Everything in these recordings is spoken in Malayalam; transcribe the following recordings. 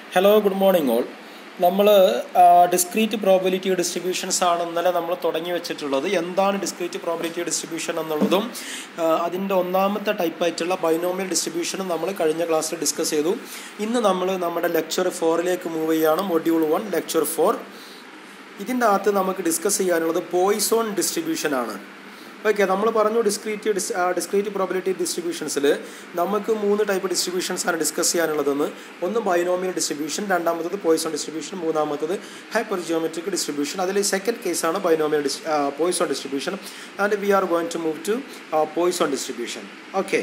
ഹലോ ഗുഡ് മോർണിംഗ് ഓൾ നമ്മൾ ഡിസ്ക്രീറ്റ് പ്രോബിലിറ്റി ഡിസ്ട്രിബ്യൂഷൻസ് ആണ് ഇന്നലെ നമ്മൾ തുടങ്ങി വെച്ചിട്ടുള്ളത് എന്താണ് ഡിസ്ക്രീറ്റ് പ്രോബിലിറ്റി ഡിസ്ട്രിബ്യൂഷൻ എന്നുള്ളതും ആ, അതിൻ്റെ ഒന്നാമത്തെ ടൈപ്പായിട്ടുള്ള ബൈനോമിയൽ ഡിസ്ട്രിബ്യൂഷനും നമ്മൾ കഴിഞ്ഞ ക്ലാസ്സിൽ ഡിസ്കസ് ചെയ്തു ഇന്ന് നമ്മൾ നമ്മുടെ ലെക്ചർ ഫോറിലേക്ക് മൂവ് ചെയ്യുകയാണ് മൊഡ്യൂൾ വൺ ലെക്ചർ ഫോർ ഇതിൻ്റെ അകത്ത് നമുക്ക് ഡിസ്കസ് ചെയ്യാനുള്ളത് പോയിസോൺ ഡിസ്ട്രിബ്യൂഷൻ ആണ് ഓക്കെ നമ്മൾ പറഞ്ഞു ഡിസ്ക്രീറ്റ് ഡിസ് ഡിസ്ക്രീറ്റ് പ്രോബിലിറ്റി ഡിസ്ട്രിബ്യൂഷൻസിൽ നമുക്ക് മൂന്ന് ടൈപ്പ് ഡിസ്ട്രിബ്യൂഷൻസ് ആണ് ഡിസ്കസ് ചെയ്യാനുള്ളതെന്ന് ഒന്ന് ബൈനോമിയൽ ഡിസ്ട്രിബ്യൂഷൻ രണ്ടാമത്തത് പോയിസോൺ ഡിസ്ട്രിബ്യൂഷൻ മൂന്നാമത്തത് ഹൈപ്പർ ജിയോമെട്രിക് ഡിസ്ട്രിബ്യൂഷൻ അതിൽ സെക്കൻഡ് കേസാണ് binomial dis Poisson distribution and we are going to move to Poisson distribution okay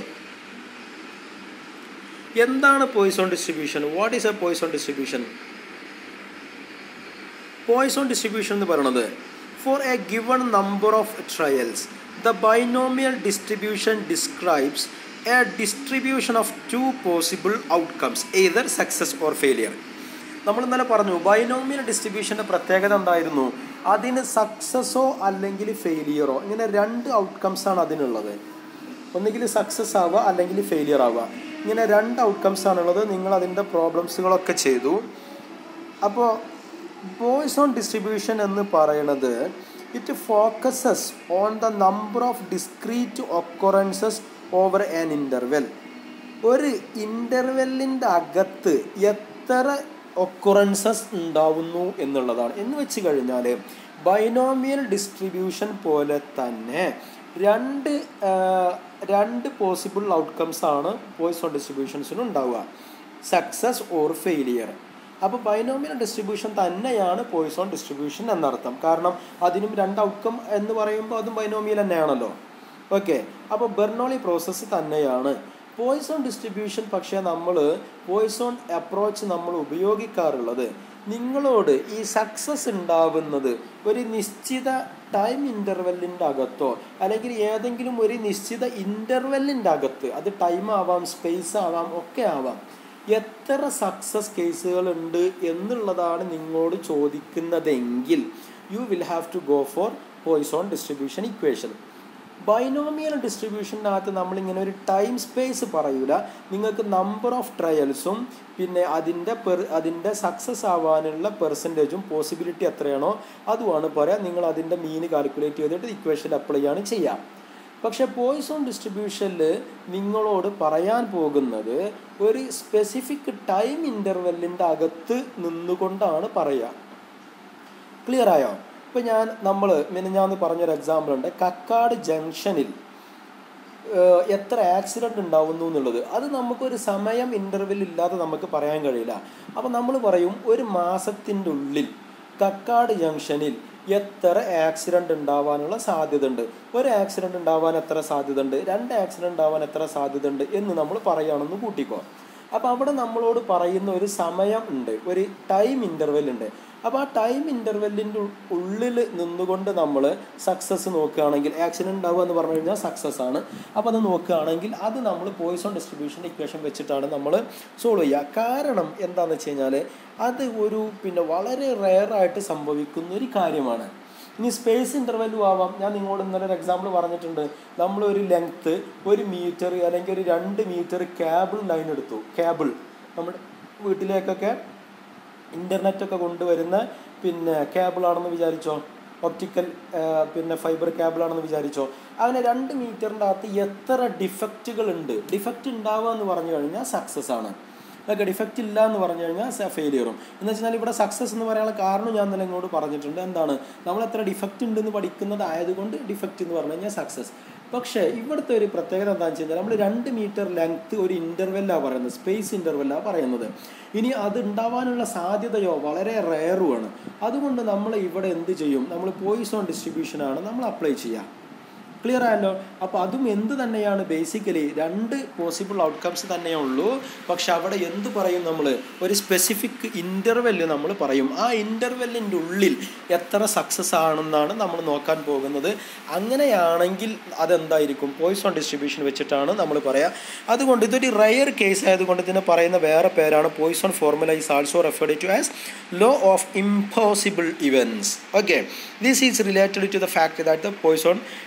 എന്താണ് Poisson distribution what is a Poisson distribution Poisson distribution എന്ന് പറയുന്നത് for a given number of trials the binomial distribution describes a distribution of two possible outcomes either success or failure നമ്മൾ ഇന്നലെ പറഞ്ഞു ബൈനോമിയൽ ഡിസ്ട്രിബ്യൂഷൻ്റെ പ്രത്യേകത എന്തായിരുന്നു അതിന് സക്സസോ അല്ലെങ്കിൽ ഫെയിലിയറോ ഇങ്ങനെ രണ്ട് ഔട്ട്കംസ് ആണ് അതിനുള്ളത് ഒന്നുകിൽ സക്സസ് ആവുക അല്ലെങ്കിൽ ഫെയിലിയർ ആവുക ഇങ്ങനെ രണ്ട് ഔട്ട്കംസ് ആണുള്ളത് നിങ്ങൾ അതിൻ്റെ പ്രോബ്ലംസുകളൊക്കെ ചെയ്തു അപ്പോൾ ബോയ്സ് ഓൺ ഡിസ്ട്രിബ്യൂഷൻ എന്ന് പറയുന്നത് it focuses on the number of discrete occurrences over an interval ഒരു ഇൻ്റർവെല്ലിൻ്റെ അകത്ത് എത്ര ഒക്കുറൻസസ് ഉണ്ടാവുന്നു എന്നുള്ളതാണ് എന്ന് വെച്ച് കഴിഞ്ഞാൽ ബൈനോമിയൽ ഡിസ്ട്രിബ്യൂഷൻ പോലെ തന്നെ രണ്ട് ആ, രണ്ട് പോസിബിൾ ഔട്ട്കംസ് ആണ് വോയിസ് ഓൺ ഡിസ്ട്രിബ്യൂഷൻസിന് ഉണ്ടാവുക സക്സസ് ഓർ ഫെയിലിയർ അപ്പോൾ ബൈനോമിയൽ ഡിസ്ട്രിബ്യൂഷൻ തന്നെയാണ് പോയിസോൺ ഡിസ്ട്രിബ്യൂഷൻ എന്നർത്ഥം കാരണം അതിനും രണ്ട് ഔട്ട്കം എന്ന് പറയുമ്പോൾ അതും ബൈനോമിയൽ തന്നെയാണല്ലോ ഓക്കെ അപ്പോൾ ബെർണോളി പ്രോസസ്സ് തന്നെയാണ് പോയിസോൺ ഡിസ്ട്രിബ്യൂഷൻ പക്ഷേ നമ്മൾ പോയിസോൺ അപ്രോച്ച് നമ്മൾ ഉപയോഗിക്കാറുള്ളത് നിങ്ങളോട് ഈ സക്സസ് ഉണ്ടാവുന്നത് ഒരു നിശ്ചിത ടൈം ഇൻ്റർവെല്ലിൻ്റെ അകത്തോ അല്ലെങ്കിൽ ഏതെങ്കിലും ഒരു നിശ്ചിത ഇൻ്റർവെല്ലിൻ്റെ അകത്ത് അത് ടൈം ആവാം സ്പേസ് ആവാം ഒക്കെ ആവാം എത്ര സക്സസ് കേസുകൾ ഉണ്ട് എന്നുള്ളതാണ് നിങ്ങളോട് ചോദിക്കുന്നതെങ്കിൽ you will have to go for Poisson distribution equation binomial ഡിസ്ട്രിബ്യൂഷനകത്ത് നമ്മളിങ്ങനെ ഒരു ടൈം സ്പേസ് പറയൂല നിങ്ങൾക്ക് നമ്പർ ഓഫ് ട്രയൽസും പിന്നെ അതിൻ്റെ പെർ അതിൻ്റെ സക്സസ് ആവാനുള്ള പെർസെൻറ്റേജും പോസിബിലിറ്റി എത്രയാണോ അതുമാണ് പറയാം നിങ്ങൾ അതിൻ്റെ മീന് കാൽക്കുലേറ്റ് ചെയ്തിട്ട് ഇക്വേഷൻ അപ്ലൈ ആണ് ചെയ്യുക പക്ഷേ പോയിസോൺ ഡിസ്ട്രിബ്യൂഷനിൽ നിങ്ങളോട് പറയാൻ പോകുന്നത് ഒരു സ്പെസിഫിക് ടൈം ഇൻ്റർവെല്ലിൻ്റെ അകത്ത് നിന്നുകൊണ്ടാണ് പറയുക ക്ലിയർ ആയോ ഇപ്പം ഞാൻ നമ്മൾ മിനിഞ്ഞാന്ന് പറഞ്ഞൊരു എക്സാമ്പിൾ ഉണ്ട് കക്കാട് ജംഗ്ഷനിൽ ഏഹ്, എത്ര ആക്സിഡൻറ്റ് ഉണ്ടാവുന്നു എന്നുള്ളത് അത് നമുക്കൊരു സമയം ഇൻ്റർവെൽ ഇല്ലാതെ നമുക്ക് പറയാൻ കഴിയില്ല അപ്പോൾ നമ്മൾ പറയും ഒരു മാസത്തിൻ്റെ ഉള്ളിൽ കക്കാട് ജംഗ്ഷനിൽ എത്ര ആക്സിഡൻറ്റ് ഉണ്ടാവാനുള്ള സാധ്യത ഉണ്ട് ഒരു ആക്സിഡൻറ്റ് ഉണ്ടാവാൻ എത്ര സാധ്യത ഉണ്ട് രണ്ട് ആക്സിഡൻറ്റ് ഉണ്ടാവാൻ എത്ര സാധ്യത ഉണ്ട് എന്ന് നമ്മൾ പറയുകയാണെന്ന് കൂട്ടിക്കോ അപ്പോൾ അവിടെ നമ്മളോട് പറയുന്ന ഒരു സമയം ഉണ്ട് ഒരു ടൈം ഇൻ്റർവെൽ ഉണ്ട് അപ്പോൾ ആ ടൈം ഇൻ്റർവെല്ലിൻ്റെ ഉള്ളിൽ നിന്നുകൊണ്ട് നമ്മൾ സക്സസ് നോക്കുകയാണെങ്കിൽ ആക്സിഡൻറ്റ് ഉണ്ടാവുക എന്ന് പറഞ്ഞു കഴിഞ്ഞാൽ സക്സസ് ആണ് അപ്പോൾ അത് നോക്കുകയാണെങ്കിൽ അത് നമ്മൾ പോയിസോൺ ഡിസ്ട്രിബ്യൂഷൻ ഇക്വേഷൻ വെച്ചിട്ടാണ് നമ്മൾ സോൾവ് ചെയ്യുക കാരണം എന്താണെന്ന് വെച്ച് കഴിഞ്ഞാൽ അത് ഒരു പിന്നെ വളരെ റെയറായിട്ട് സംഭവിക്കുന്ന ഒരു കാര്യമാണ് ഇനി സ്പേസ് ഇൻ്റർവെല്ലും ആവാം ഞാൻ നിങ്ങളോട് ഇന്നലെ ഒരു എക്സാമ്പിൾ പറഞ്ഞിട്ടുണ്ട് നമ്മൾ ഒരു ലെങ്ത്ത് ഒരു മീറ്റർ അല്ലെങ്കിൽ ഒരു രണ്ട് മീറ്റർ കേബിൾ ലൈൻ എടുത്തു കേബിൾ നമ്മുടെ വീട്ടിലേക്കൊക്കെ ഇൻ്റർനെറ്റൊക്കെ കൊണ്ടുവരുന്ന പിന്നെ കേബിളാണെന്ന് വിചാരിച്ചോ ഒപ്റ്റിക്കൽ പിന്നെ ഫൈബർ കേബിളാണെന്ന് വിചാരിച്ചോ അങ്ങനെ രണ്ട് മീറ്ററിൻ്റെ അകത്ത് എത്ര ഡിഫക്റ്റുകൾ ഉണ്ട് ഡിഫക്റ്റ് ഉണ്ടാവുക എന്ന് പറഞ്ഞു കഴിഞ്ഞാൽ സക്സസ് ആണ് അതൊക്കെ ഡിഫക്റ്റ് ഇല്ല എന്ന് പറഞ്ഞു കഴിഞ്ഞാൽ ഫെയിലിയറും എന്ന് വെച്ചാൽ ഇവിടെ സക്സസ് എന്ന് പറയാനുള്ള കാരണം ഞാൻ തന്നെ ഇങ്ങോട്ട് പറഞ്ഞിട്ടുണ്ട് എന്താണ് നമ്മൾ എത്ര ഡിഫക്റ്റ് ഉണ്ടെന്ന് പഠിക്കുന്നത് ആയതുകൊണ്ട് ഡിഫക്റ്റ് എന്ന് പറഞ്ഞു കഴിഞ്ഞാൽ സക്സസ് പക്ഷേ ഇവിടുത്തെ ഒരു പ്രത്യേകത എന്താണെന്ന് വെച്ച് കഴിഞ്ഞാൽ നമ്മൾ രണ്ട് മീറ്റർ ലെങ്ത് ഒരു ഇൻ്റർവെല്ലാണ് പറയുന്നത് സ്പേസ് ഇൻ്റർവെല്ലാണ് പറയുന്നത് ഇനി അത് ഉണ്ടാവാനുള്ള സാധ്യതയോ വളരെ റെയറുമാണ് അതുകൊണ്ട് നമ്മൾ ഇവിടെ എന്ത് ചെയ്യും നമ്മൾ പോയിസോൺ ഡിസ്ട്രിബ്യൂഷനാണ് നമ്മൾ അപ്ലൈ ചെയ്യുക ക്ലിയർ ആയല്ലോ അപ്പോൾ അതും എന്ത് തന്നെയാണ് ബേസിക്കലി രണ്ട് പോസിബിൾ ഔട്ട്കംസ് തന്നെയേ ഉള്ളൂ പക്ഷെ അവിടെ എന്ത് പറയും നമ്മൾ ഒരു സ്പെസിഫിക് ഇൻ്റർവെല്ല് നമ്മൾ പറയും ആ ഇൻ്റർവെല്ലിൻ്റെ ഉള്ളിൽ എത്ര സക്സസ് ആണെന്നാണ് നമ്മൾ നോക്കാൻ പോകുന്നത് അങ്ങനെയാണെങ്കിൽ അതെന്തായിരിക്കും പോയിസോൺ ഡിസ്ട്രിബ്യൂഷൻ വെച്ചിട്ടാണ് നമ്മൾ പറയുക അതുകൊണ്ട് ഇതൊരു റയർ കേസ് ആയതുകൊണ്ട് ഇതിനെ പറയുന്ന വേറെ പേരാണ് Poisson formula is also referred to as law of impossible events okay this is related to the fact that the Poisson distribution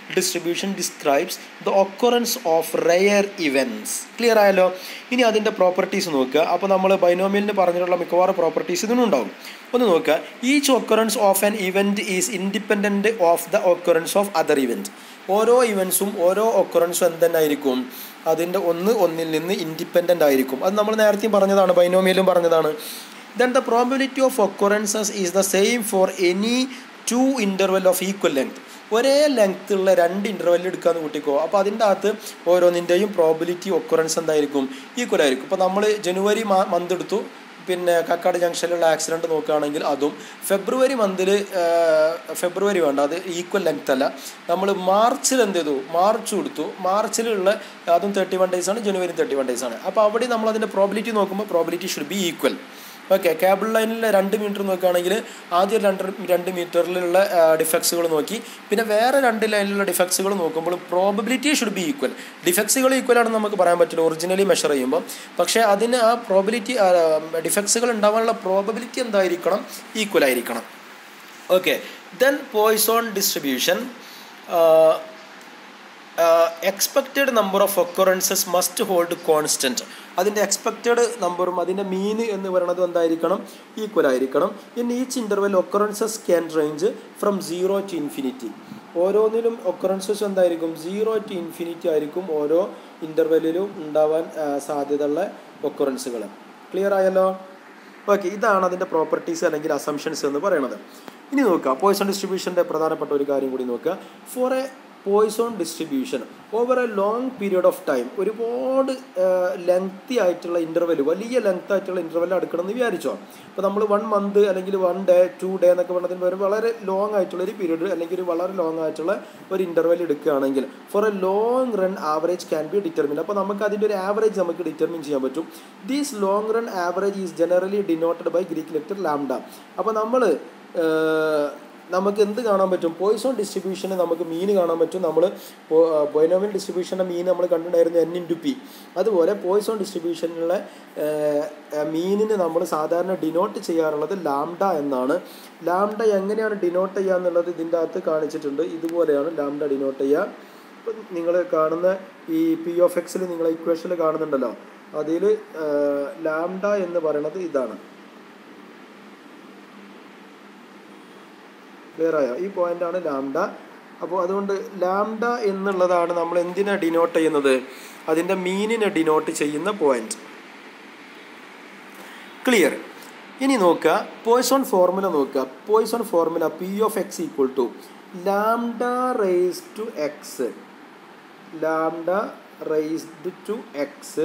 distribution describes the occurrence of rare events clear ആയല്ലോ ഇനി അതിൻ്റെ പ്രോപ്പർട്ടീസ് നോക്കുക അപ്പോൾ നമ്മൾ ബൈനോമിയലിന് പറഞ്ഞിട്ടുള്ള മിക്കവാറും പ്രോപ്പർട്ടീസ് ഇതിനും ഉണ്ടാവും ഒന്ന് നോക്കുക each occurrence of an event is independent of the occurrence of other event ഓരോ ഇവൻസും ഓരോ ഒക്കറൻസും എന്തെന്നായിരിക്കും അതിൻ്റെ ഒന്ന് ഒന്നിൽ നിന്ന് ഇൻഡിപെൻഡൻ്റ് ആയിരിക്കും അത് നമ്മൾ നേരത്തെയും പറഞ്ഞതാണ് ബൈനോമിയലും പറഞ്ഞതാണ് then the probability of occurrences is the same for any two interval of equal length ഒരേ ലെങ്ത് ഉള്ള രണ്ട് ഇൻ്റർവെൽ എടുക്കാന്ന് കൂട്ടിക്കോ അപ്പോൾ അതിൻ്റെ അകത്ത് ഓരോന്നിൻ്റെയും പ്രോബിലിറ്റി ഒക്കറൻസ് എന്തായിരിക്കും ഈക്വൽ ആയിരിക്കും ഇപ്പോൾ നമ്മൾ ജനുവരി മന്ത് എടുത്തു പിന്നെ കക്കാട് ജംഗ്ഷനിലുള്ള ആക്സിഡൻറ്റ് നോക്കുകയാണെങ്കിൽ അതും ഫെബ്രുവരി മന്തിൽ ഫെബ്രുവരി വേണ്ട അത് ഈക്വൽ ലെങ്ത് അല്ല നമ്മൾ മാർച്ചിൽ എന്ത് ചെയ്തു മാർച്ച് കൊടുത്തു മാർച്ചിലുള്ള അതും തേർട്ടി വൺ ഡേയ്സ് ആണ് ജനുവരി തേർട്ടി വൺ ഡേയ്സ് ആണ് അപ്പോൾ അവിടെ നമ്മൾ അതിൻ്റെ പ്രോബിലിറ്റി നോക്കുമ്പോൾ probability should be equal okay cable ലൈനിലെ രണ്ട് മീറ്റർ നോക്കുകയാണെങ്കിൽ ആദ്യം രണ്ട് രണ്ട് മീറ്ററിലുള്ള ഡിഫക്ട്സുകൾ നോക്കി പിന്നെ വേറെ രണ്ട് ലൈനിലുള്ള ഡിഫക്ട്സുകൾ നോക്കുമ്പോൾ പ്രോബിലിറ്റി ഷുഡ് ബി ഈക്വൽ ഡിഫക്ട്സുകൾ ഈക്വൽ ആണെന്ന് നമുക്ക് പറയാൻ പറ്റില്ല ഒറിജിനലി മെഷർ ചെയ്യുമ്പോൾ പക്ഷേ അതിന് ആ പ്രോബിലിറ്റി ഡിഫക്ട്സുകൾ ഉണ്ടാവാനുള്ള പ്രോബിലിറ്റി എന്തായിരിക്കണം ഈക്വൽ ആയിരിക്കണം okay then Poisson distribution expected number of occurrences must hold constant അതിൻ്റെ എക്സ്പെക്റ്റഡ് നമ്പറും അതിൻ്റെ മീന് എന്ന് പറയുന്നത് എന്തായിരിക്കണം ഈക്വൽ ആയിരിക്കണം in each interval occurrences can range from zero to infinity ഓരോന്നിലും ഒക്കറൻസസ് എന്തായിരിക്കും സീറോ ടു ഇൻഫിനിറ്റി ആയിരിക്കും ഓരോ ഇൻ്റർവെല്ലിലും ഉണ്ടാവാൻ സാധ്യതയുള്ള ഒക്കറൻസുകൾ ക്ലിയർ ആയല്ലോ ഓക്കെ ഇതാണ് അതിൻ്റെ പ്രോപ്പർട്ടീസ് അല്ലെങ്കിൽ അസംഷൻസ് എന്ന് പറയുന്നത് ഇനി നോക്കുക പോയിസൺ ഡിസ്ട്രിബ്യൂഷൻ്റെ പ്രധാനപ്പെട്ട ഒരു കാര്യം കൂടി നോക്കുക for a Poisson distribution over a long period of time ഒരുപാട് ലെങ്തി ആയിട്ടുള്ള ഇൻ്റർവെൽ വലിയ ലെങ്ത് ആയിട്ടുള്ള ഇൻ്റർവെൽ എടുക്കണം എന്ന് വിചാരിച്ചോ അപ്പോൾ നമ്മൾ വൺ മന്ത് അല്ലെങ്കിൽ വൺ ഡേ ടു ഡേ എന്നൊക്കെ പറഞ്ഞതിന് പകരം വളരെ ലോങ് ആയിട്ടുള്ള ഒരു പീരീഡ് അല്ലെങ്കിൽ ഒരു വളരെ ലോങ് ആയിട്ടുള്ള ഒരു ഇൻ്റർവെൽ എടുക്കുകയാണെങ്കിൽ for a long run average can be determine അപ്പോൾ നമുക്ക് അതിൻ്റെ ഒരു ആവറേജ് നമുക്ക് ഡിറ്റർമിൻ ചെയ്യാൻ പറ്റും these long run average is generally denoted by Greek letter lambda അപ്പോൾ നമ്മൾ നമുക്ക് എന്ത് കാണാൻ പറ്റും പോയിസോൺ ഡിസ്ട്രിബ്യൂഷന് നമുക്ക് മീൻ കാണാൻ പറ്റും നമ്മൾ ബൈനോമിയൽ ഡിസ്ട്രിബ്യൂഷൻ്റെ മീൻ നമ്മൾ കണ്ടിട്ടുണ്ടായിരുന്നു എൻ ഇൻറ്റു പി അതുപോലെ പോയിസോൺ ഡിസ്ട്രിബ്യൂഷനിലെ മീനിന് നമ്മൾ സാധാരണ ഡിനോട്ട് ചെയ്യാറുള്ളത് ലാംഡ എന്നാണ് ലാംഡ എങ്ങനെയാണ് ഡിനോട്ട് ചെയ്യുക എന്നുള്ളത് ഇതിൻ്റെ അകത്ത് കാണിച്ചിട്ടുണ്ട് ഇതുപോലെയാണ് ലാംഡ ഡിനോട്ട് ചെയ്യുക നിങ്ങൾ കാണുന്ന ഈ പി ഓഫ് എക്സിൽ നിങ്ങൾ ഇക്വേഷനിൽ കാണുന്നുണ്ടല്ലോ അതിൽ ലാംഡ എന്ന് പറയുന്നത് ഇതാണ് ക്ലിയർ ആയോ ഈ പോയിന്റാണ് ലാംഡ അപ്പോൾ അതുകൊണ്ട് ലാംഡ എന്നുള്ളതാണ് നമ്മൾ എന്തിനാ ഡിനോട്ട് ചെയ്യുന്നത് അതിൻ്റെ മീനിനെ ഡിനോട്ട് ചെയ്യുന്ന പോയിന്റ് ക്ലിയർ ഇനി നോക്കുക പോയ്സോൺ ഫോർമുല നോക്കുക Poisson formula P of X equal to lambda raise to X lambda raised to X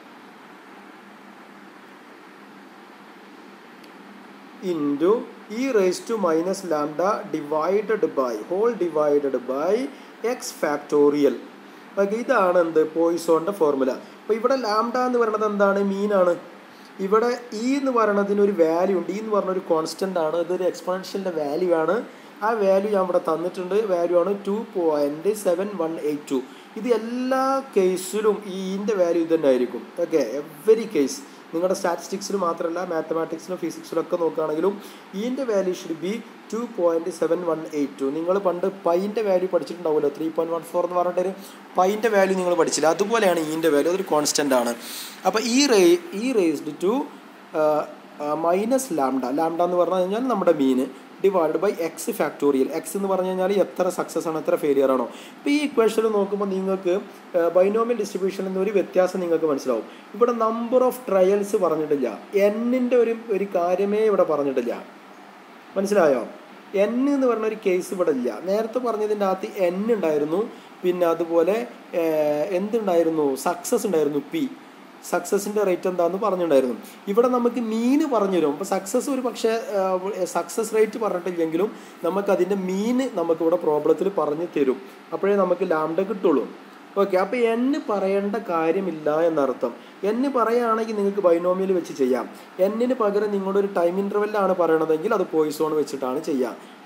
into E raise to minus lambda divided by whole divided by X factorial okay ഇതാണ് എന്ത് പോയിസോണിൻ്റെ ഫോർമുല അപ്പോൾ ഇവിടെ ലാംഡ എന്ന് പറയുന്നത് എന്താണ് മീനാണ് ഇവിടെ ഇ എന്ന് പറയുന്നതിന് ഒരു വാല്യൂ ഉണ്ട് ഇ എന്ന് പറഞ്ഞ ഒരു കോൺസ്റ്റൻ്റ് ആണ് ഇതൊരു എക്സ്പോണൻഷ്യലിൻ്റെ വാല്യൂ ആണ് ആ വാല്യൂ ഞാൻ ഇവിടെ തന്നിട്ടുണ്ട് വാല്യൂ ആണ് two point seven one eight two ഇത് എല്ലാ കേസിലും ഈ ഇൻ്റെ വാല്യൂ ഇത് തന്നെ ആയിരിക്കും ഓക്കെ എവറി കേസ് നിങ്ങളുടെ സ്റ്റാറ്റിസ്റ്റിക്സിൽ മാത്രമല്ല മാത്തമാറ്റിക്സിലും ഫിസിക്സിലും ഒക്കെ നോക്കുകയാണെങ്കിലും ഈൻ്റെ value should be two point seven one eight two നിങ്ങൾ പണ്ട് പൈൻ്റെ വാല്യൂ പഠിച്ചിട്ടുണ്ടാവുമല്ലോ ത്രീ പോയിൻറ്റ് വൺ ഫോർ എന്ന് പറഞ്ഞിട്ടൊരു പൈൻ്റെ വാല്യൂ നിങ്ങൾ പഠിച്ചില്ല അതുപോലെയാണ് ഈൻ്റെ വാല്യൂ അതൊരു കോൺസ്റ്റൻ്റ് ആണ് അപ്പോൾ ഈ റേ E raised to minus lambda lambda എന്ന് പറഞ്ഞു കഴിഞ്ഞാൽ നമ്മുടെ mean divide by X factorial X എന്ന് പറഞ്ഞു കഴിഞ്ഞാൽ എത്ര സക്സസ് ആണ് എത്ര ഫെയിലിയർ ആണോ ഇപ്പോൾ ഈ ഇക്വേഷനിൽ നോക്കുമ്പോൾ നിങ്ങൾക്ക് ബൈനോമിയൽ ഡിസ്ട്രിബ്യൂഷനിൽ നിന്ന് ഒരു വ്യത്യാസം നിങ്ങൾക്ക് മനസ്സിലാവും ഇവിടെ നമ്പർ ഓഫ് ട്രയൽസ് പറഞ്ഞിട്ടില്ല എന്നിൻ്റെ ഒരു ഒരു കാര്യമേ ഇവിടെ പറഞ്ഞിട്ടില്ല മനസ്സിലായോ എൻ എന്ന് പറഞ്ഞ ഒരു കേസ് ഇവിടെ ഇല്ല നേരത്തെ പറഞ്ഞതിൻ്റെ അകത്ത് എൻ ഉണ്ടായിരുന്നു പിന്നെ അതുപോലെ എന്തുണ്ടായിരുന്നു സക്സസ് ഉണ്ടായിരുന്നു പി സക്സസിൻ്റെ റേറ്റ് എന്താണെന്ന് പറഞ്ഞിട്ടുണ്ടായിരുന്നു ഇവിടെ നമുക്ക് മീന് പറഞ്ഞു തരും അപ്പോൾ സക്സസ് ഒരു പക്ഷേ സക്സസ് റേറ്റ് പറഞ്ഞിട്ടില്ലെങ്കിലും നമുക്ക് അതിൻ്റെ മീന് നമുക്കിവിടെ പ്രോബ്ലത്തിൽ പറഞ്ഞു തരും അപ്പോഴേ നമുക്ക് ലാംഡ കിട്ടുള്ളൂ ഓക്കെ അപ്പോൾ എന്ന് പറയേണ്ട കാര്യമില്ല എന്നർത്ഥം എന്ന് പറയുകയാണെങ്കിൽ നിങ്ങൾക്ക് ബൈനോമിയൽ വെച്ച് ചെയ്യാം എന്നിന് പകരം നിങ്ങളുടെ ഒരു ടൈം ഇൻ്റർവെല്ലാണ് പറയണതെങ്കിൽ അത് പോയിസോൺ വെച്ചിട്ടാണ് ചെയ്യുക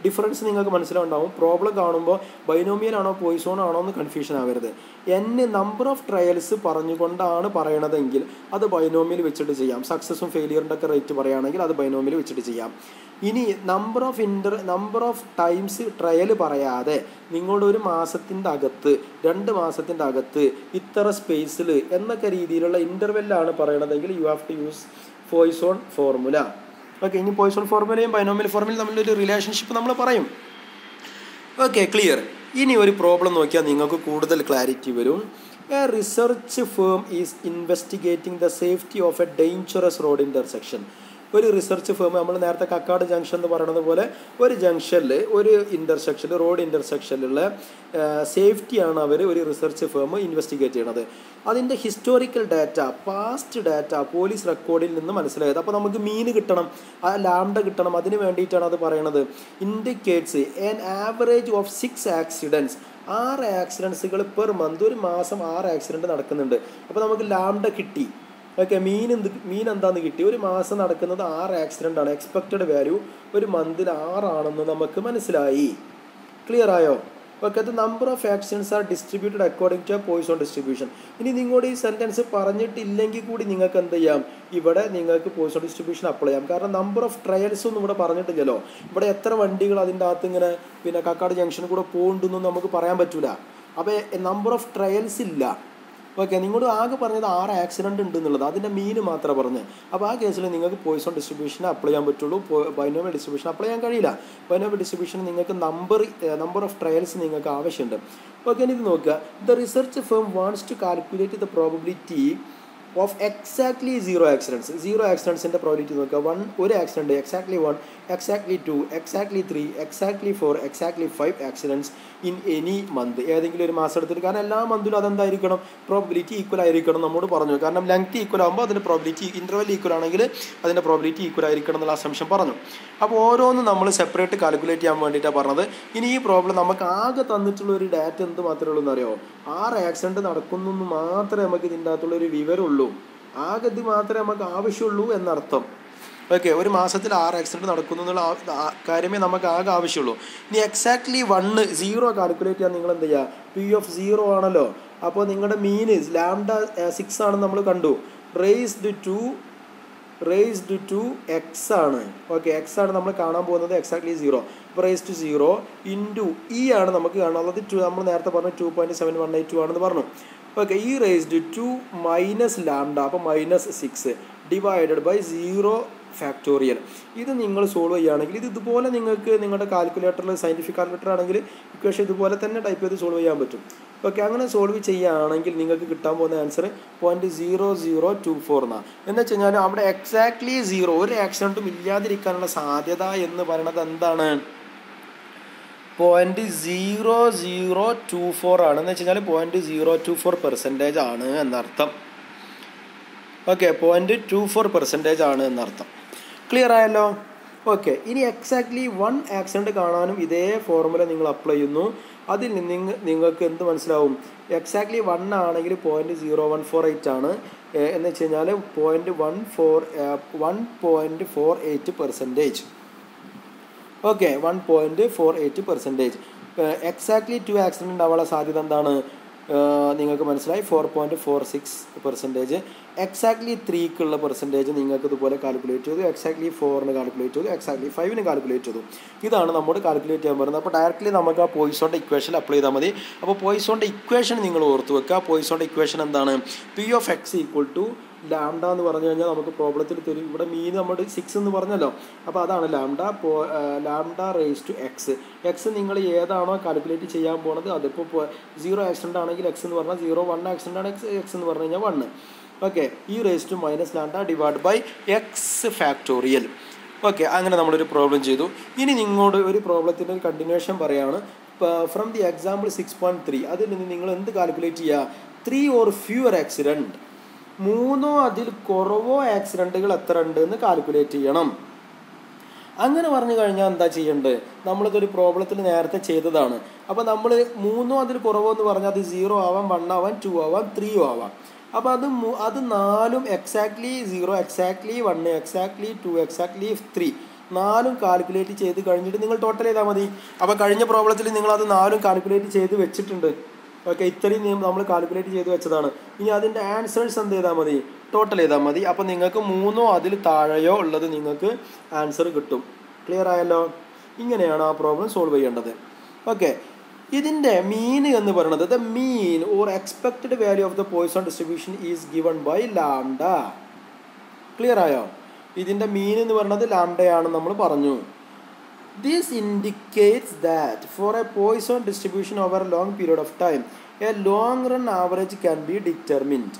ഡിഫറൻസ് നിങ്ങൾക്ക് മനസ്സിലാവുണ്ടാവും പ്രോബ്ലം കാണുമ്പോൾ ബൈനോമിയൽ ആണോ പോയിസോൺ ആണോ എന്ന് കൺഫ്യൂഷൻ ആവരുത് എൻ നമ്പർ ഓഫ് ട്രയൽസ് പറഞ്ഞുകൊണ്ടാണ് പറയണതെങ്കിൽ അത് ബൈനോമിയൽ വെച്ചിട്ട് ചെയ്യാം സക്സസും ഫെയിലിയറിൻ്റെ ഒക്കെ റേറ്റ് പറയുകയാണെങ്കിൽ അത് ബൈനോമിയൽ വെച്ചിട്ട് ചെയ്യാം ഇനി number of inter number of times trial പറയാതെ നിങ്ങളുടെ ഒരു മാസത്തിൻ്റെ അകത്ത് രണ്ട് മാസത്തിൻ്റെ അകത്ത് ഇത്ര സ്പേസിൽ എന്നൊക്കെ രീതിയിലുള്ള ഇൻ്റർവെല്ലാണ് പറയണതെങ്കിൽ you have to use Poisson formula okay ഇനി പോയിസോൺ ഫോർമുലയും ബൈനോമിയൽ ഫോർമുലയും തമ്മിലൊരു റിലേഷൻഷിപ്പ് നമ്മൾ പറയും ഓക്കെ ക്ലിയർ ഇനി ഒരു പ്രോബ്ലം നോക്കിയാൽ നിങ്ങൾക്ക് കൂടുതൽ ക്ലാരിറ്റി വരും a research firm is investigating the safety of a dangerous road intersection ഒരു റിസർച്ച് ഫേം നമ്മൾ നേരത്തെ കക്കാട് ജംഗ്ഷൻ എന്ന് പറയുന്നത് പോലെ ഒരു ജംഗ്ഷനിൽ ഒരു ഇൻ്റർസെക്ഷനിൽ റോഡ് ഇൻ്റർസെക്ഷനിലുള്ള സേഫ്റ്റിയാണ് അവർ ഒരു റിസർച്ച് ഫേം ഇൻവെസ്റ്റിഗേറ്റ് ചെയ്യണത് അതിൻ്റെ historical data past data police റെക്കോർഡിൽ നിന്ന് മനസ്സിലായത് അപ്പോൾ നമുക്ക് മീൻ കിട്ടണം ആ ലാംഡ കിട്ടണം അതിന് വേണ്ടിയിട്ടാണ് അത് പറയണത് indicates an average of six accidents ആറ് ആക്സിഡൻസുകൾ പെർ മന്ത് ഒരു മാസം ആറ് ആക്സിഡൻറ്റ് നടക്കുന്നുണ്ട് അപ്പോൾ നമുക്ക് ലാംഡ കിട്ടി ഓക്കെ മീൻ എന്ത് മീൻ എന്താന്ന് കിട്ടി ഒരു മാസം നടക്കുന്നത് ആറ് ആക്സിഡൻ്റ് ആണ് എക്സ്പെക്റ്റഡ് വാല്യൂ ഒരു മന്തിൽ ആറാണെന്ന് നമുക്ക് മനസ്സിലായി ക്ലിയർ ആയോ ഓക്കെ അത് number of accidents are distributed according to a Poisson distribution ഇനി നിങ്ങളുടെ ഈ സെൻറ്റൻസ് പറഞ്ഞിട്ടില്ലെങ്കിൽ കൂടി നിങ്ങൾക്ക് എന്ത് ചെയ്യാം ഇവിടെ നിങ്ങൾക്ക് പോയിസോൺ ഡിസ്ട്രിബ്യൂഷൻ അപ്ലൈ ചെയ്യാം കാരണം നമ്പർ ഓഫ് ട്രയൽസ് ഒന്നും ഇവിടെ പറഞ്ഞിട്ടില്ലല്ലോ ഇവിടെ എത്ര വണ്ടികൾ അതിൻ്റെ അകത്ത് ഇങ്ങനെ പിന്നെ കക്കാട് ജംഗ്ഷനിൽ കൂടെ പോകുന്നുണ്ടെന്നും നമുക്ക് പറയാൻ പറ്റൂല അപ്പോൾ നമ്പർ ഓഫ് ട്രയൽസ് ഇല്ല ഓക്കെ നിങ്ങളോട് ആകെ പറഞ്ഞത് ആറ് ആക്സിഡൻറ്റ് ഉണ്ട് എന്നുള്ളത് അതിൻ്റെ മീന് മാത്രമേ പറഞ്ഞ് അപ്പോൾ ആ കേസിൽ നിങ്ങൾക്ക് പോയിസോൺ ഡിസ്ട്രിബ്യൂഷൻ അപ്ലൈ ചെയ്യാൻ പറ്റുള്ളൂ ബൈനോമിയൽ ഡിസ്ട്രിബ്യൂഷൻ അപ്ലൈ ചെയ്യാൻ കഴിയില്ല ബൈനോമിയൽ ഡിസ്ട്രിബ്യൂഷൻ നിങ്ങൾക്ക് നമ്പർ നമ്പർ ഓഫ് ട്രയൽസ് നിങ്ങൾക്ക് ആവശ്യമുണ്ട് ഓക്കെ ഇനി ഇത് നോക്കുക the research firm wants to calculate the probability of exactly zero accidents zero ആക്സിഡൻസിൻ്റെ പ്രോബിലിറ്റി നോക്കുക വൺ ഒരു accident exactly one exactly two exactly three exactly four exactly five accidents in any month ഏതെങ്കിലും ഒരു മാസം എടുത്തിട്ട് കാരണം എല്ലാ മന്തിലും അതെന്തായിരിക്കണം പ്രോബിലിറ്റി ഈക്വൽ ആയിരിക്കണം നമ്മോട് പറഞ്ഞു കാരണം ലെങ്ത് ഈക്വൽ ആകുമ്പോൾ അതിൻ്റെ പ്രോബിലിറ്റി ഇൻ്റർവെൽ ഈക്വൽ ആണെങ്കിൽ അതിൻ്റെ പ്രോബിലിറ്റി ഈക്വൽ ആയിരിക്കണം എന്നുള്ള അസംഷൻ പറഞ്ഞു അപ്പോൾ ഓരോന്നും നമ്മൾ സെപ്പറേറ്റ് കാൽക്കുലേറ്റ് ചെയ്യാൻ വേണ്ടിയിട്ടാണ് പറഞ്ഞത് ഇനി ഈ പ്രോബ്ലം നമുക്ക് ആകെ തന്നിട്ടുള്ള ഒരു ഡാറ്റ എന്ത് മാത്രമേ ഉള്ളൂ എന്നറിയോ ആറ് ആക്സിഡൻറ്റ് നടക്കുന്നു എന്ന് മാത്രമേ നമുക്ക് ഇതിൻ്റെ അകത്തുള്ള ഒരു വിവരമുള്ളൂ ആകെ ഇത് മാത്രമേ നമുക്ക് ആവശ്യമുള്ളൂ എന്നർത്ഥം ഓക്കെ ഒരു മാസത്തിൽ ആറ് ആക്സിഡൻറ്റ് നടക്കുന്നു എന്നുള്ള കാര്യമേ നമുക്ക് ആകെ ആവശ്യമുള്ളൂ ഇനി എക്സാക്ട്ലി വണ്ണ് സീറോ കാൽക്കുലേറ്റ് ചെയ്യാൻ നിങ്ങൾ എന്ത് ചെയ്യുക പി ഓഫ് സീറോ ആണല്ലോ അപ്പോൾ നിങ്ങളുടെ മീന് ലാംഡ സിക്സ് ആണെന്ന് നമ്മൾ കണ്ടു raised to raised to X ആണ് ഓക്കെ എക്സ് ആണ് നമ്മൾ കാണാൻ പോകുന്നത് എക്സാക്ട്ലി സീറോ അപ്പോൾ raise to zero into E ആണ് നമുക്ക് കാണാനുള്ളത് ടു നമ്മൾ നേരത്തെ പറഞ്ഞു two point seven one eight two ആണെന്ന് പറഞ്ഞു okay E raised to minus lambda അപ്പോൾ minus six divided by zero factorial ഇത് നിങ്ങൾ സോൾവ് ചെയ്യുകയാണെങ്കിൽ ഇത് ഇതുപോലെ നിങ്ങൾക്ക് നിങ്ങളുടെ കാൽക്കുലേറ്ററിൽ സയൻറ്റിഫിക് കാൽക്കുലേറ്റർ ആണെങ്കിൽ ഇക്വേഷൻ ഇതുപോലെ തന്നെ ടൈപ്പ് ചെയ്ത് സോൾവ് ചെയ്യാൻ പറ്റും ഓക്കെ അങ്ങനെ സോൾവ് ചെയ്യുകയാണെങ്കിൽ നിങ്ങൾക്ക് കിട്ടാൻ പോകുന്ന answer point zero zero two four എന്നാണ് എന്ന് വെച്ച് കഴിഞ്ഞാൽ അവിടെ എക്സാക്ട്ലി സീറോ ഒരു ആക്സിഡൻറ്റും ഇല്ലാതിരിക്കാനുള്ള സാധ്യത എന്ന് പറയുന്നത് എന്താണ് point zero zero two four ആണ് എന്ന് വെച്ച് കഴിഞ്ഞാൽ point zero two four percentage ആണ് എന്നർത്ഥം okay point two four percentage ആണ് എന്നർത്ഥം ക്ലിയർ ആയല്ലോ ഓക്കെ ഇനി എക്സാക്ട്ലി വൺ ആക്സിഡൻറ്റ് കാണാനും ഇതേ ഫോർമുല നിങ്ങൾ അപ്ലൈ ചെയ്യുന്നു അതിൽ നിന്ന് നിങ്ങൾക്ക് എന്ത് മനസ്സിലാവും എക്സാക്ട്ലി വൺ ആണെങ്കിൽ point zero one four eight ആണ് എന്ന് വെച്ച് കഴിഞ്ഞാൽ point one four one point four eight percentage okay one point four eight percentage exactly two accident ഉണ്ടാവാനുള്ള സാധ്യത എന്താണ് നിങ്ങൾക്ക് മനസ്സിലായി four point four six percentage exactly ത്രീക്കുള്ള പെർസെൻറ്റേജ് നിങ്ങൾക്ക് ഇതുപോലെ കാൽക്കുലേറ്റ് ചെയ്തു എക്സാക്ട്ലി ഫോറിന് കാൽക്കുലേറ്റ് ചെയ്തു എക്സാക്ട്ലി ഫൈവിന് കാൽക്കുലേറ്റ് ചെയ്തു ഇതാണ് നമ്മോട് കാൽക്കുലേറ്റ് ചെയ്യാൻ പറയുന്നത് അപ്പോൾ ഡയറക്റ്റ്ലി നമുക്ക് ആ പോയിസോണിൻ്റെ ഇക്വേഷൻ അപ്ലൈ ചെയ്താൽ മതി അപ്പോൾ പോയിസോണിൻ്റെ ഇക്വേഷൻ നിങ്ങൾ ഓർത്ത് വെക്കുക പോയിസോണിൻ്റെ ഇക്വേഷൻ എന്താണ് P of X equal to lambda എന്ന് പറഞ്ഞു കഴിഞ്ഞാൽ നമുക്ക് പ്രോബ്ലത്തിൽ തരും ഇവിടെ മീൻ നമ്മൾ സിക്സ് എന്ന് പറഞ്ഞല്ലോ അപ്പോൾ അതാണ് ലാംഡ പോ lambda raise to X X നിങ്ങൾ ഏതാണോ കാൽക്കുലേറ്റ് ചെയ്യാൻ പോണത് അതിപ്പോൾ സീറോ ആക്സിഡൻ്റ് ആണെങ്കിൽ എക്സ് എന്ന് പറഞ്ഞാൽ സീറോ വൺ ആക്സിഡൻ്റ് ആണ് എക്സ് എക്സ് എന്ന് പറഞ്ഞു കഴിഞ്ഞാൽ വണ്ണ് ഓക്കെ ഈ raise to minus lambda divide by X factorial okay അങ്ങനെ നമ്മളൊരു പ്രോബ്ലം ചെയ്തു ഇനി നിങ്ങളോട് ഒരു പ്രോബ്ലത്തിൻ്റെ ഒരു കണ്ടിന്യൂഷൻ പറയുകയാണ് from the example six point three അതിൽ നിന്ന് നിങ്ങൾ എന്ത് കാൽക്കുലേറ്റ് ചെയ്യുക ത്രീ ഓർ ഫ്യൂവർ ആക്സിഡൻറ്റ് മൂന്നോ അതിൽ കുറവോ ആക്സിഡൻറ്റുകൾ എത്ര ഉണ്ട് എന്ന് കാൽക്കുലേറ്റ് ചെയ്യണം അങ്ങനെ പറഞ്ഞു കഴിഞ്ഞാൽ എന്താ ചെയ്യേണ്ടത് നമ്മളിതൊരു പ്രോബ്ലത്തിൽ നേരത്തെ ചെയ്തതാണ് അപ്പോൾ നമ്മൾ മൂന്നോ അതിൽ കുറവോ എന്ന് പറഞ്ഞാൽ അത് സീറോ ആവാം വൺ ആവാം ടു ആവാം ത്രീയോ ആവാം അപ്പോൾ അത് അത് നാലും exactly zero exactly one exactly two exactly three നാലും കാൽക്കുലേറ്റ് ചെയ്ത് കഴിഞ്ഞിട്ട് നിങ്ങൾ ടോട്ടൽ ചെയ്താൽ മതി അപ്പോൾ കഴിഞ്ഞ പ്രോബ്ലത്തിൽ നിങ്ങൾ അത് നാലും കാൽക്കുലേറ്റ് ചെയ്ത് വെച്ചിട്ടുണ്ട് ഓക്കെ ഇത്രയും നിയമം നമ്മൾ കാൽക്കുലേറ്റ് ചെയ്ത് വെച്ചതാണ് ഇനി അതിൻ്റെ ആൻസേഴ്സ് എന്ത് ചെയ്താൽ മതി ടോട്ടൽ ചെയ്താൽ മതി അപ്പോൾ നിങ്ങൾക്ക് മൂന്നോ അതിൽ താഴെയോ ഉള്ളത് നിങ്ങൾക്ക് ആൻസർ കിട്ടും ക്ലിയർ ആയല്ലോ ഇങ്ങനെയാണ് ആ പ്രോബ്ലം സോൾവ് ചെയ്യേണ്ടത് ഓക്കെ ഇതിൻ്റെ മീൻ എന്ന് പറയുന്നത് the mean or expected value of the Poisson distribution is given by lambda clear ആയോ ഇതിൻ്റെ മീൻ എന്ന് പറയുന്നത് ലാംഡയാണ് നമ്മൾ പറഞ്ഞു this indicates that for a Poisson distribution over a long period of time a long run average can be determined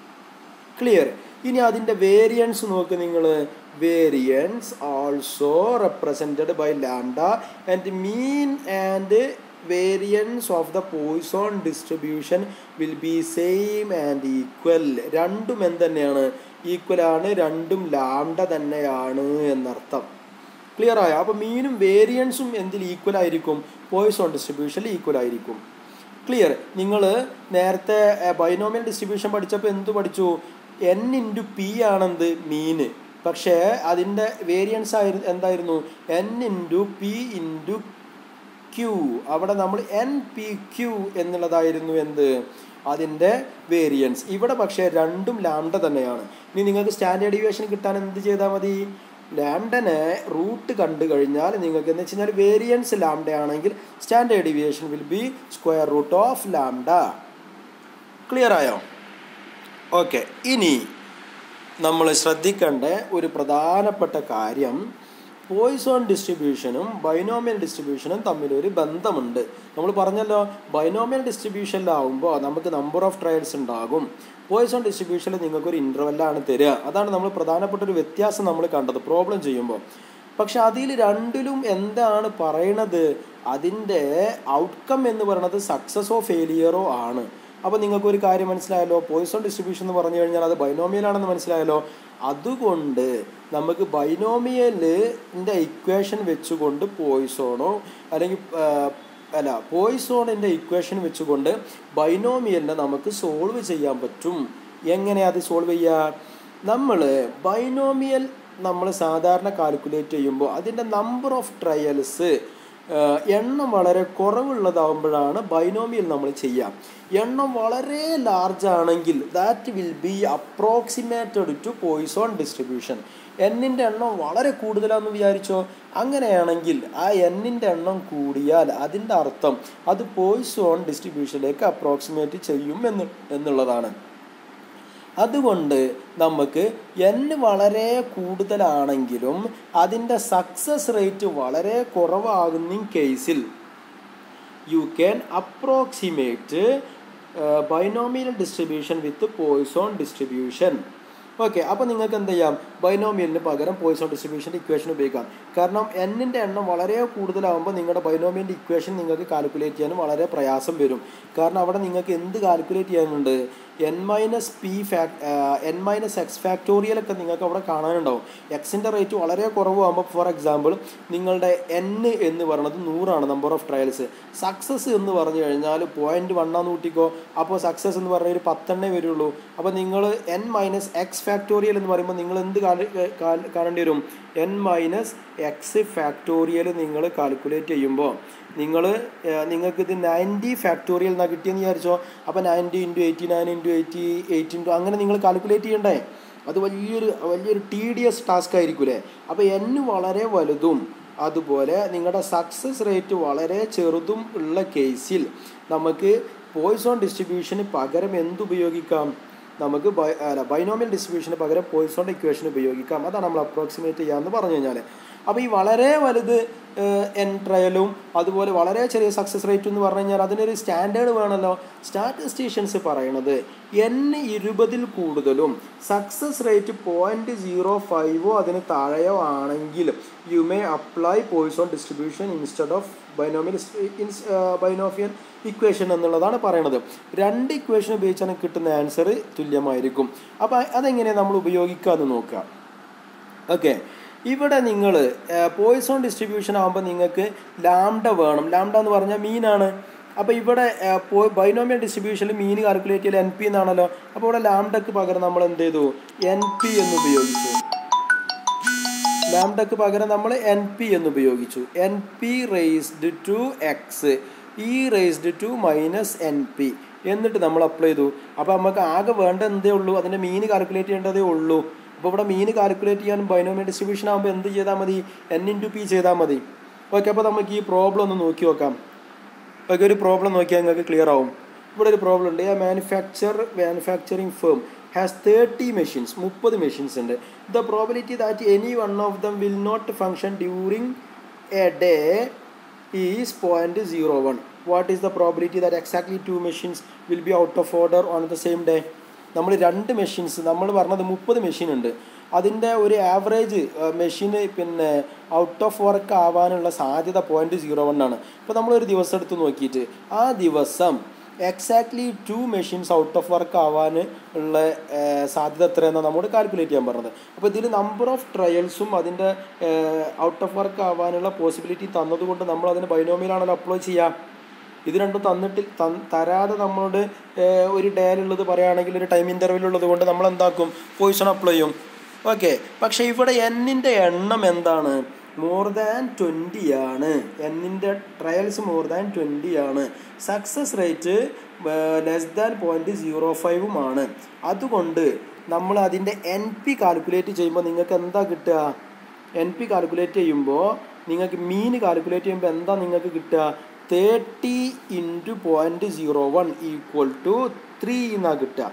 clear ഇനി അതിൻ്റെ വേരിയൻസ് നോക്ക് നിങ്ങൾ variance also represented by lambda and mean and variance of the Poisson distribution will be same and equal രണ്ടും എന്തുതന്നെയാണ് ഈക്വൽ ആണ് രണ്ടും ലാംഡ തന്നെയാണ് എന്നർത്ഥം ക്ലിയർ ആയോ അപ്പോൾ മീനും വേരിയൻസും എന്തിൽ ഈക്വൽ ആയിരിക്കും പോയിസോൺ ഡിസ്ട്രിബ്യൂഷനിൽ ഈക്വൽ ആയിരിക്കും ക്ലിയർ നിങ്ങൾ നേരത്തെ ബൈനോമിയൽ ഡിസ്ട്രിബ്യൂഷൻ പഠിച്ചപ്പോൾ എന്ത് പഠിച്ചു എൻ ഇൻറ്റു പി ആണെന്ത് മീന് പക്ഷേ അതിൻ്റെ വേരിയൻസ് ആയിരുന്നു എന്തായിരുന്നു n into p into q അവിടെ നമ്മൾ എൻ പി ക്യൂ എന്നുള്ളതായിരുന്നു എന്ത് അതിൻ്റെ വേരിയൻസ് ഇവിടെ പക്ഷേ രണ്ടും ലാംഡ തന്നെയാണ് ഇനി നിങ്ങൾക്ക് സ്റ്റാൻഡേർഡ് ഡിവിയേഷൻ കിട്ടാൻ എന്ത് ചെയ്താൽ മതി ലാംഡനെ റൂട്ട് കണ്ടു കഴിഞ്ഞാൽ നിങ്ങൾക്ക് എന്ന് വെച്ച് കഴിഞ്ഞാൽ വേരിയൻസ് ലാംഡ ആണെങ്കിൽ standard deviation will be square root of lambda clear ആയോ ഓക്കെ ഇനി നമ്മൾ ശ്രദ്ധിക്കേണ്ട ഒരു പ്രധാനപ്പെട്ട കാര്യം പോയിസോൺ ഡിസ്ട്രിബ്യൂഷനും ബൈനോമിയൽ ഡിസ്ട്രിബ്യൂഷനും തമ്മിലൊരു ബന്ധമുണ്ട് നമ്മൾ പറഞ്ഞല്ലോ ബൈനോമിയൽ ഡിസ്ട്രിബ്യൂഷനിലാവുമ്പോൾ നമുക്ക് നമ്പർ ഓഫ് ട്രയൽസ് ഉണ്ടാകും പോയിസോൺ ഡിസ്ട്രിബ്യൂഷനിൽ നിങ്ങൾക്കൊരു ഇൻ്റർവെല്ലാണ് തരിക അതാണ് നമ്മൾ പ്രധാനപ്പെട്ട ഒരു വ്യത്യാസം നമ്മൾ കണ്ടത് പ്രോബ്ലം ചെയ്യുമ്പോൾ പക്ഷെ അതിൽ രണ്ടിലും എന്താണ് പറയണത് അതിൻ്റെ ഔട്ട്കം എന്ന് പറയുന്നത് സക്സസോ ഫെയിലിയറോ ആണ് അപ്പോൾ നിങ്ങൾക്ക് ഒരു കാര്യം മനസ്സിലായല്ലോ പോയിസോൺ ഡിസ്ട്രിബ്യൂഷൻ എന്ന് പറഞ്ഞു കഴിഞ്ഞാൽ അത് ബൈനോമിയലാണെന്ന് മനസ്സിലായല്ലോ അതുകൊണ്ട് നമുക്ക് ബൈനോമിയലിൻ്റെ ഇക്വേഷൻ വെച്ചുകൊണ്ട് പോയിസോണോ അല്ലെങ്കിൽ അല്ല പോയിസോണിൻ്റെ ഇക്വേഷൻ വെച്ചുകൊണ്ട് ബൈനോമിയലിനെ നമുക്ക് സോൾവ് ചെയ്യാൻ പറ്റും എങ്ങനെ അത് സോൾവ് ചെയ്യുക നമ്മൾ ബൈനോമിയൽ നമ്മൾ സാധാരണ കാൽക്കുലേറ്റ് ചെയ്യുമ്പോൾ അതിൻ്റെ നമ്പർ ഓഫ് ട്രയൽസ് എണ്ണം വളരെ കുറവുള്ളതാകുമ്പോഴാണ് ബൈനോമിയൽ നമ്മൾ ചെയ്യാം എണ്ണം വളരെ ലാർജ് ആണെങ്കിൽ that will be approximated to Poisson distribution എന്നിൻ്റെ എണ്ണം വളരെ കൂടുതലാണെന്ന് വിചാരിച്ചോ അങ്ങനെയാണെങ്കിൽ ആ എന്നിൻ്റെ എണ്ണം കൂടിയാൽ അതിൻ്റെ അർത്ഥം അത് പോയിസോൺ ഡിസ്ട്രിബ്യൂഷനിലേക്ക് അപ്രോക്സിമേറ്റ് ചെയ്യും എന്ന് എന്നുള്ളതാണ് അതുകൊണ്ട് നമുക്ക് എൻ വളരെ കൂടുതലാണെങ്കിലും അതിൻ്റെ സക്സസ് റേറ്റ് വളരെ കുറവാകുന്ന കേസിൽ you can approximate binomial distribution with Poisson distribution okay അപ്പോൾ നിങ്ങൾക്ക് എന്ത് ചെയ്യാം ബൈനോമിയലിന് പകരം പോയിസോൺ ഡിസ്ട്രിബ്യൂഷൻ്റെ ഇക്വേഷൻ ഉപയോഗിക്കാം കാരണം എന്നിൻ്റെ എണ്ണം വളരെ കൂടുതലാകുമ്പോൾ നിങ്ങളുടെ ബൈനോമിയലിൻ്റെ ഇക്വേഷൻ നിങ്ങൾക്ക് കാൽക്കുലേറ്റ് ചെയ്യാനും വളരെ പ്രയാസം വരും കാരണം അവിടെ നിങ്ങൾക്ക് എന്ത് കാൽക്കുലേറ്റ് ചെയ്യാനുണ്ട് എൻ മൈനസ് പി ഫാക് എൻ മൈനസ് എക്സ് ഫാക്ടോറിയലൊക്കെ നിങ്ങൾക്ക് അവിടെ കാണാനുണ്ടാവും എക്സിൻ്റെ റേറ്റ് വളരെ കുറവാകുമ്പോൾ ഫോർ എക്സാമ്പിൾ നിങ്ങളുടെ എൻ എന്ന് പറയുന്നത് നൂറാണ് നമ്പർ ഓഫ് ട്രയൽസ് സക്സസ് എന്ന് പറഞ്ഞു കഴിഞ്ഞാൽ പോയിൻറ്റ് വണ്ണാന്ന് കൂട്ടിക്കോ അപ്പോൾ സക്സസ് എന്ന് പറഞ്ഞാൽ ഒരു പത്തെണ്ണേ വരുള്ളൂ അപ്പോൾ നിങ്ങൾ എൻ മൈനസ് എക്സ് ഫാക്ടോറിയൽ എന്ന് പറയുമ്പോൾ നിങ്ങൾ എന്ത് കാണേണ്ടി വരും എൻ മൈനസ് എക്സ് ഫാക്ടോറിയൽ നിങ്ങൾ കാൽക്കുലേറ്റ് ചെയ്യുമ്പോൾ നിങ്ങൾ നിങ്ങൾക്ക് ഇത് നയൻറ്റി ഫാക്ടോറിയൽ എന്നാണ് കിട്ടിയെന്ന് വിചാരിച്ചോ അപ്പോൾ ninety into eighty nine into eighty eight into അങ്ങനെ നിങ്ങൾ കാൽക്കുലേറ്റ് ചെയ്യണ്ടേ അത് വലിയൊരു വലിയൊരു ടി ഡി എസ് ടാസ്ക് ആയിരിക്കൂലേ അപ്പോൾ എൻ വളരെ വലുതും അതുപോലെ നിങ്ങളുടെ സക്സസ് റേറ്റ് വളരെ ചെറുതും ഉള്ള കേസിൽ നമുക്ക് പോയിസോൺ ഡിസ്ട്രിബ്യൂഷന് പകരം എന്തുപയോഗിക്കാം നമുക്ക് ബൈ അല്ല ബൈനോമിയൽ ഡിസ്ട്രിബ്യൂഷന് പകരം പോയിസോണിൻ്റെ ഇക്വേഷൻ ഉപയോഗിക്കാം അതാണ് നമ്മൾ അപ്രോക്സിമേറ്റ് ചെയ്യാമെന്ന് പറഞ്ഞു കഴിഞ്ഞാൽ അപ്പോൾ ഈ വളരെ വലുത് എൻ ട്രയലും അതുപോലെ വളരെ ചെറിയ സക്സസ് റേറ്റ് എന്ന് പറഞ്ഞു കഴിഞ്ഞാൽ അതിനൊരു സ്റ്റാൻഡേർഡ് വേണമല്ലോ സ്റ്റാറ്റിസ്റ്റീഷ്യൻസ് പറയണത് എൻ ഇരുപതിൽ കൂടുതലും സക്സസ് റേറ്റ് പോയിൻറ്റ് സീറോ ഫൈവോ അതിന് താഴെയോ ആണെങ്കിൽ you may apply Poisson distribution instead of binomial binomial equation എന്നുള്ളതാണ് പറയണത് രണ്ട് ഇക്വേഷൻ ഉപയോഗിച്ചാണ് കിട്ടുന്ന ആൻസർ തുല്യമായിരിക്കും അപ്പോൾ അതെങ്ങനെയാണ് നമ്മൾ ഉപയോഗിക്കുക എന്ന് നോക്കുക ഓക്കെ ഇവിടെ നിങ്ങൾ പോയിസോൺ ഡിസ്ട്രിബ്യൂഷൻ ആകുമ്പോൾ നിങ്ങൾക്ക് ലാംഡ വേണം ലാംഡ എന്ന് പറഞ്ഞാൽ മീനാണ് അപ്പോൾ ഇവിടെ ബൈനോമിയൽ ഡിസ്ട്രിബ്യൂഷനിൽ മീൻ കാൽക്കുലേറ്റ് ചെയ്യൽ എൻ പി എന്നാണല്ലോ അപ്പോൾ ഇവിടെ ലാംഡക്ക് പകരം നമ്മൾ എന്ത് ചെയ്തു എൻ പി എന്ന് ഉപയോഗിച്ചു ലാംഡക്ക് പകരം നമ്മൾ എൻ പി എന്ന് ഉപയോഗിച്ചു n p raised to x e raised to minus n p എന്നിട്ട് നമ്മൾ അപ്ലൈ ചെയ്തു അപ്പോൾ നമുക്ക് ആകെ വേണ്ട എന്തേ ഉള്ളൂ അതിൻ്റെ മീൻ കാൽക്കുലേറ്റ് ചെയ്യേണ്ടതേ ഉള്ളൂ അപ്പോൾ ഇവിടെ മീൻ കാൽക്കുലേറ്റ് ചെയ്യാൻ ബൈനോമിയൽ ഡിസ്ട്രിബ്യൂഷൻ ആകുമ്പോൾ എന്ത് ചെയ്താൽ മതി എൻ ഇൻറ്റു പി ചെയ്താൽ മതി ഓക്കെ അപ്പോൾ നമുക്ക് ഈ പ്രോബ്ലം ഒന്ന് നോക്കി നോക്കാം ഓക്കെ ഒരു പ്രോബ്ലം നോക്കിയാൽ നിങ്ങൾക്ക് ക്ലിയർ ആവും ഇവിടെ ഒരു പ്രോബ്ലം ഉണ്ട് a manufacture manufacturing firm has thirty machines മുപ്പത് മെഷീൻസ് ഉണ്ട് the probability that any one of them will not function during a day is point zero one what is the probability that exactly two machines will be out of order on the same day നമ്മൾ രണ്ട് മെഷീൻസ് നമ്മൾ പറഞ്ഞത് മുപ്പത് മെഷീൻ ഉണ്ട് അതിൻ്റെ ഒരു ആവറേജ് മെഷീന് പിന്നെ ഔട്ട് ഓഫ് വർക്ക് ആവാനുള്ള സാധ്യത പോയിൻറ്റ് സീറോ വൺ ആണ് ഇപ്പോൾ നമ്മളൊരു ദിവസം എടുത്ത് നോക്കിയിട്ട് ആ ദിവസം exactly two machines out of work ആവാൻ ഉള്ള സാധ്യത എത്രയെന്നാണ് നമ്മോട് കാൽക്കുലേറ്റ് ചെയ്യാൻ പറഞ്ഞത് അപ്പോൾ ഇതിൽ നമ്പർ ഓഫ് ട്രയൽസും അതിൻ്റെ ഔട്ട് ഓഫ് വർക്ക് ആവാനുള്ള പോസിബിലിറ്റി തന്നതുകൊണ്ട് നമ്മൾ അതിന് ബൈനോമിയിലാണല്ലോ അപ്ലൈ ചെയ്യുക ഇത് രണ്ടും തന്നിട്ട് തരാതെ നമ്മളോട് ഒരു ഡേയിലുള്ളത് പറയുകയാണെങ്കിൽ ഒരു ടൈം ഇൻ്റർവെൽ ഉള്ളത് കൊണ്ട് നമ്മൾ എന്താക്കും പോയിസൺ അപ്ലൈ ചെയ്യും ഓക്കെ പക്ഷേ ഇവിടെ എന്നിൻ്റെ എണ്ണം എന്താണ് മോർ ദാൻ ട്വൻറ്റി ആണ് എന്നിൻ്റെ ട്രയൽസ് മോർ ദാൻ ട്വൻറ്റി ആണ് success rate less than point zero ഫൈവും ആണ് അതുകൊണ്ട് നമ്മൾ അതിൻ്റെ എൻ പി കാൽക്കുലേറ്റ് ചെയ്യുമ്പോൾ നിങ്ങൾക്ക് എന്താ കിട്ടുക എൻ പി കാൽക്കുലേറ്റ് ചെയ്യുമ്പോൾ നിങ്ങൾക്ക് മീൻ കാൽക്കുലേറ്റ് ചെയ്യുമ്പോൾ എന്താ നിങ്ങൾക്ക് കിട്ടുക thirty into point zero one equal to three എന്നാണ് കിട്ടുക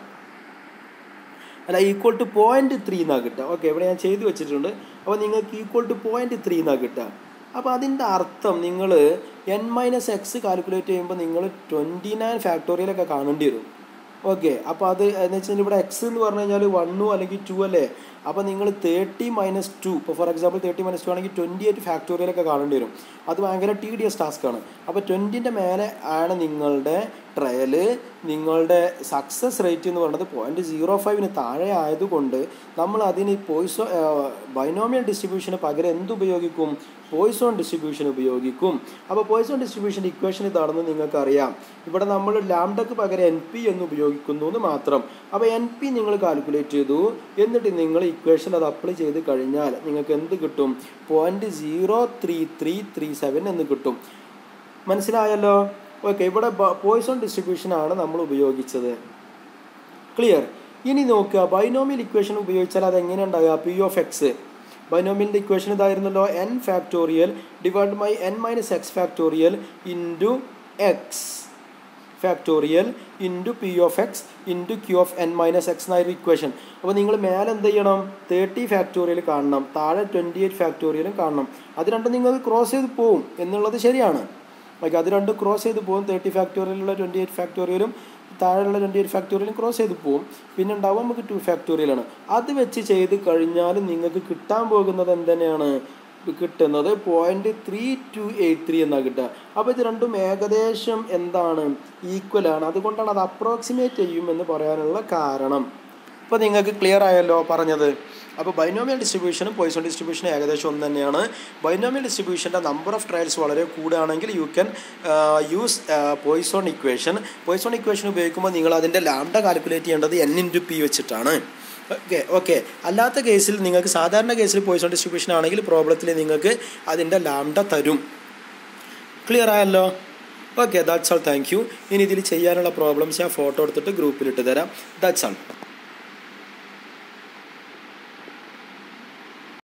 അല്ല ഈക്വൽ ടു പോയിൻറ്റ് ത്രീ എന്നാണ് കിട്ടുക ഓക്കെ ഇവിടെ ഞാൻ ചെയ്തു വെച്ചിട്ടുണ്ട് അപ്പോൾ നിങ്ങൾക്ക് ഈക്വൽ ടു പോയിൻറ്റ് ത്രീ എന്നാണ് കിട്ടുക അപ്പോൾ അതിൻ്റെ അർത്ഥം നിങ്ങൾ എൻ മൈനസ് എക്സ് കാൽക്കുലേറ്റ് ചെയ്യുമ്പോൾ നിങ്ങൾ ട്വൻറ്റി നയൻ ഫാക്ടോറിയലൊക്കെ കാണേണ്ടി വരും ഓക്കെ അപ്പോൾ അത് എന്ന് വെച്ചാൽ ഇവിടെ എക്സ് എന്ന് പറഞ്ഞു കഴിഞ്ഞാൽ വണ്ണു അല്ലെങ്കിൽ ടു അല്ലേ അപ്പോൾ നിങ്ങൾ തേർട്ടി മൈനസ് ടു ഇപ്പോൾ for example thirty minus two ആണെങ്കിൽ ട്വൻറ്റി എയ്റ്റ് ഫാക്ടോറിയലൊക്കെ കാണേണ്ടി വരും അത് ഭയങ്കര ടി ഡി എസ് ടാസ്ക്കാണ് അപ്പോൾ ട്വൻറ്റിൻ്റെ മേലെ ആണ് നിങ്ങളുടെ ട്രയല് നിങ്ങളുടെ സക്സസ് റേറ്റ് എന്ന് പറയുന്നത് പോയിൻറ്റ് സീറോ ഫൈവിന് താഴെ ആയതുകൊണ്ട് നമ്മൾ അതിന് പോയിസോ ബൈനോമിയൽ ഡിസ്ട്രിബ്യൂഷന് പകരം എന്തുപയോഗിക്കും പോയിസോൺ ഡിസ്ട്രിബ്യൂഷൻ ഉപയോഗിക്കും അപ്പോൾ പോയിസോൺ ഡിസ്ട്രിബ്യൂഷൻ്റെ ഇക്വേഷൻ ഇതാണെന്ന് നിങ്ങൾക്കറിയാം ഇവിടെ നമ്മൾ ലാംഡക്ക് പകരം എൻ പി എന്ന് ഉപയോഗിക്കുന്നു എന്ന് മാത്രം അപ്പോൾ എൻ പി നിങ്ങൾ കാൽക്കുലേറ്റ് ചെയ്തു എന്നിട്ട് നിങ്ങൾ ഇക്വേഷൻ അത് അപ്ലൈ ചെയ്ത് കഴിഞ്ഞാൽ നിങ്ങൾക്ക് എന്ത് കിട്ടും point zero three three three seven എന്ന് കിട്ടും മനസ്സിലായല്ലോ ഓക്കെ ഇവിടെ പോയിസോൺ ഡിസ്ട്രിബ്യൂഷൻ ആണ് നമ്മൾ ഉപയോഗിച്ചത് ക്ലിയർ ഇനി നോക്കുക ബൈനോമിയൽ ഇക്വേഷൻ ഉപയോഗിച്ചാൽ അത് എങ്ങനെ ഉണ്ടാകുക പി ഓഫ് എക്സ് ബൈനോമിയലിൻ്റെ ഇക്വേഷൻ ഇതായിരുന്നല്ലോ n factorial divide by n minus x factorial into x factorial into p of x into q of n minus x എന്നായിരുന്നു ഇക്വേഷൻ അപ്പോൾ നിങ്ങൾ മേലെ എന്ത് ചെയ്യണം തേർട്ടി ഫാക്ടോറിയൽ കാണണം താഴെ ട്വൻറ്റി എയ്റ്റ് ഫാക്ടോറിയലും കാണണം അത് രണ്ടും നിങ്ങൾക്ക് ക്രോസ് ചെയ്ത് പോവും എന്നുള്ളത് ശരിയാണ് ഓക്കെ അത് രണ്ടും ക്രോസ് ചെയ്ത് പോകും തേർട്ടി ഫാക്ടോറിയലുള്ള ട്വൻറ്റി എയ്റ്റ് ഫാക്ടോറിയലും താഴെയുള്ള ട്വൻറ്റി എയ്റ്റ് ഫാക്ടോറിയലും ക്രോസ് ചെയ്ത് പോകും പിന്നെ ഉണ്ടാവും നമുക്ക് ടു ഫാക്ടോറിയലാണ് അത് വെച്ച് ചെയ്ത് കഴിഞ്ഞാലും നിങ്ങൾക്ക് കിട്ടാൻ പോകുന്നത് എന്തന്നെയാണ് കിട്ടുന്നത് point three two eight three എന്നാണ് കിട്ടുക അപ്പോൾ ഇത് രണ്ടും ഏകദേശം എന്താണ് ഈക്വലാണ് അതുകൊണ്ടാണ് അത് അപ്രോക്സിമേറ്റ് ചെയ്യുമെന്ന് പറയാനുള്ള കാരണം ഇപ്പോൾ നിങ്ങൾക്ക് ക്ലിയർ ആയല്ലോ പറഞ്ഞത് അപ്പോൾ ബൈനോമിയൽ ഡിസ്ട്രിബ്യൂഷനും പോയിസൺ ഡിസ്ട്രിബ്യൂഷനും ഏകദേശം ഒന്ന് തന്നെയാണ് ബൈനോമിയൽ ഡിസ്ട്രിബ്യൂഷൻ്റെ നമ്പർ ഓഫ് ട്രയൽസ് വളരെ കൂടുകയാണെങ്കിൽ you can use Poisson equation Poisson equation ഉപയോഗിക്കുമ്പോൾ നിങ്ങൾ അതിൻ്റെ ലാംഡ കാൽക്കുലേറ്റ് ചെയ്യേണ്ടത് എൻ ഇൻറ്റു പി വെച്ചിട്ടാണ് ഓക്കെ ഓക്കെ അല്ലാത്ത കേസിൽ നിങ്ങൾക്ക് സാധാരണ കേസിൽ പോയിസൺ ഡിസ്ട്രിബ്യൂഷൻ ആണെങ്കിൽ പ്രോബ്ലത്തിൽ നിങ്ങൾക്ക് അതിൻ്റെ ലാംഡ തരും ക്ലിയർ ആയല്ലോ okay that's all thank you ഇനി ഇതിൽ ചെയ്യാനുള്ള പ്രോബ്ലംസ് ഞാൻ ഫോട്ടോ എടുത്തിട്ട് ഗ്രൂപ്പിലിട്ട് തരാം ദാറ്റ്സ് ആൾ